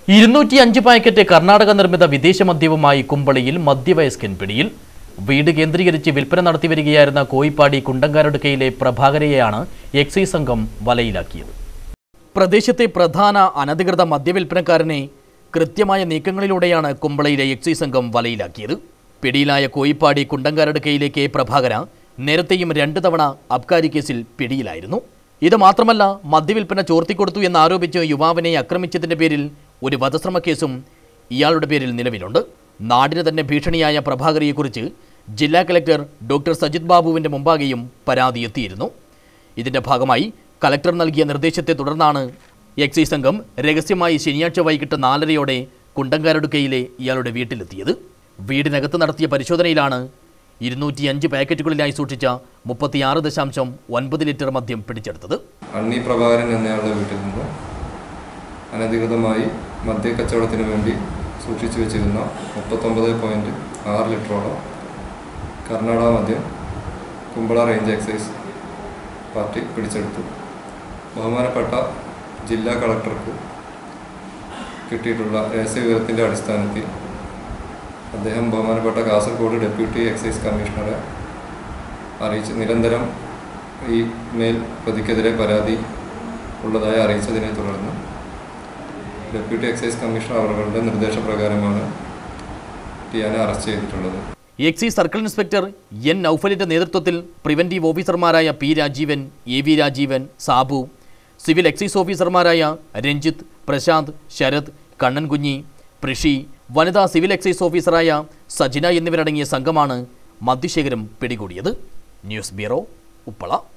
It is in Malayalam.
ഇരുന്നൂറ്റി അഞ്ച് പാക്കറ്റ് കർണാടക നിർമ്മിത വിദേശ മദ്യവുമായി കുമ്പളിയിൽ മധ്യവയസ്കൻ പിടിയിൽ വീട് കേന്ദ്രീകരിച്ച് വിൽപ്പന നടത്തി വരികയായിരുന്ന കോയിപ്പാടി കുണ്ടങ്കാരടുക്കയിലെ പ്രഭാകരയെയാണ് എക്സൈസ് സംഘം വലയിലാക്കിയത് പ്രദേശത്തെ പ്രധാന അനധികൃത മദ്യവിൽപ്പനക്കാരനെ കൃത്യമായ നീക്കങ്ങളിലൂടെയാണ് കുമ്പളയിലെ എക്സൈസ് സംഘം വലയിലാക്കിയത് പിടിയിലായ കോയിപ്പാടി കുണ്ടങ്കാരടുക്കയിലെ കെ പ്രഭാകര നേരത്തെയും രണ്ടു തവണ അബ്കാരി കേസിൽ പിടിയിലായിരുന്നു ഇത് മാത്രമല്ല മദ്യവിൽപ്പന ചോർത്തിക്കൊടുത്തു എന്നാരോപിച്ച് യുവാവിനെ ആക്രമിച്ചതിന്റെ പേരിൽ ഒരു വധശ്രമ കേസും ഇയാളുടെ പേരിൽ നിലവിലുണ്ട് നാടിന് തന്നെ ഭീഷണിയായ പ്രഭാകരയെക്കുറിച്ച് ജില്ലാ കലക്ടർ ഡോക്ടർ സജിത് ബാബുവിന്റെ മുമ്പാകെയും പരാതി എത്തിയിരുന്നു ഇതിന്റെ ഭാഗമായി കലക്ടർ നൽകിയ നിർദ്ദേശത്തെ തുടർന്നാണ് എക്സൈസ് സംഘം രഹസ്യമായി ശനിയാഴ്ച വൈകിട്ട് നാലരയോടെ കുണ്ടങ്കാരടുക്കയിലെ ഇയാളുടെ വീട്ടിലെത്തിയത് വീടിനകത്ത് നടത്തിയ പരിശോധനയിലാണ് ഇരുന്നൂറ്റിയഞ്ച് പാക്കറ്റുകളിലായി സൂക്ഷിച്ച മുപ്പത്തിയാറ് ദശാംശം ഒൻപത് ലിറ്റർ മദ്യം പിടിച്ചെടുത്തത് അണ്ണി പ്രഭാകരൻ എന്നയാളുടെ വീട്ടിൽ നിന്ന് അനധികൃതമായി മദ്യക്കച്ചവടത്തിന് വേണ്ടി സൂക്ഷിച്ചു വെച്ചിരുന്ന മുപ്പത്തൊമ്പത് പോയിൻറ്റ് ആറ് ലിറ്ററോളം കർണാടക മദ്യം കുമ്പള റേഞ്ച് എക്സൈസ് പാർട്ടി പിടിച്ചെടുത്തു ബഹുമാനപ്പെട്ട ജില്ലാ കളക്ടർക്ക് കിട്ടിയിട്ടുള്ള രഹസ്യവിവരത്തിൻ്റെ അടിസ്ഥാനത്തിൽ അദ്ദേഹം ബഹുമാനപ്പെട്ട കാസർഗോഡ് ഡെപ്യൂട്ടി എക്സൈസ് കമ്മീഷണറെ അറിയിച്ച് നിരന്തരം ഈ മേൽ പ്രതിക്കെതിരെ പരാതി ഉള്ളതായി അറിയിച്ചതിനെ തുടർന്ന് ഡെപ്യൂട്ടി എക്സൈസ് കമ്മീഷണർ അവരുടെ നിർദ്ദേശപ്രകാരമാണ് ടിയാനെ അറസ്റ്റ് ചെയ്തിട്ടുള്ളത് എക്സൈസ് സർക്കിൾ ഇൻസ്പെക്ടർ എൻ നൌഫലിന്റെ നേതൃത്വത്തിൽ പ്രിവന്റീവ് ഓഫീസർമാരായ P Rajeevan A V Rajeevan Sabu civil excise ഓഫീസർമാരായ രഞ്ജിത്ത് പ്രശാന്ത് ശരത് കണ്ണൻ കുഞ്ഞി പ്രിഷി വനിതാ സിവിൽ എക്സൈസ് ഓഫീസറായ സജിന എന്നിവരടങ്ങിയ സംഘമാണ് മദ്യശേഖരം പിടികൂടിയത് ന്യൂസ് ബ്യൂറോ ഉപ്പള